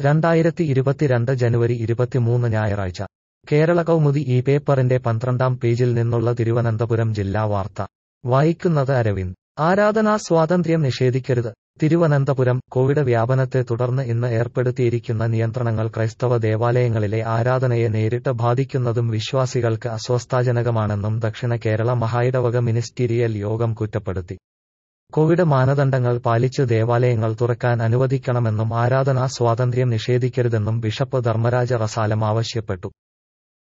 രണ്ടായിരത്തി ഇരുപത്തിരണ്ട് ജനുവരി ഇരുപത്തിമൂന്ന് ഞായറാഴ്ച കേരള കൗമുദി ഈ പേപ്പറിന്റെ പന്ത്രണ്ടാം പേജിൽ നിന്നുള്ള തിരുവനന്തപുരം ജില്ലാ വാർത്ത വായിക്കുന്നത് അരവിന്ദ് ആരാധനാ സ്വാതന്ത്ര്യം നിഷേധിക്കരുത് തിരുവനന്തപുരം കോവിഡ് വ്യാപനത്തെ തുടർന്ന് ഇന്ന് ഏർപ്പെടുത്തിയിരിക്കുന്ന നിയന്ത്രണങ്ങൾ ക്രൈസ്തവ ദേവാലയങ്ങളിലെ ആരാധനയെ നേരിട്ട് ബാധിക്കുന്നതും വിശ്വാസികൾക്ക് അസ്വസ്ഥാജനകമാണെന്നും ദക്ഷിണ കേരള മഹായിടവക മിനിസ്റ്റീരിയൽ യോഗം കുറ്റപ്പെടുത്തി കോവിഡ് മാനദണ്ഡങ്ങൾ പാലിച്ച് ദേവാലയങ്ങൾ തുറക്കാൻ അനുവദിക്കണമെന്നും ആരാധനാ സ്വാതന്ത്ര്യം നിഷേധിക്കരുതെന്നും ബിഷപ്പ് ധർമ്മരാജ റസാലം ആവശ്യപ്പെട്ടു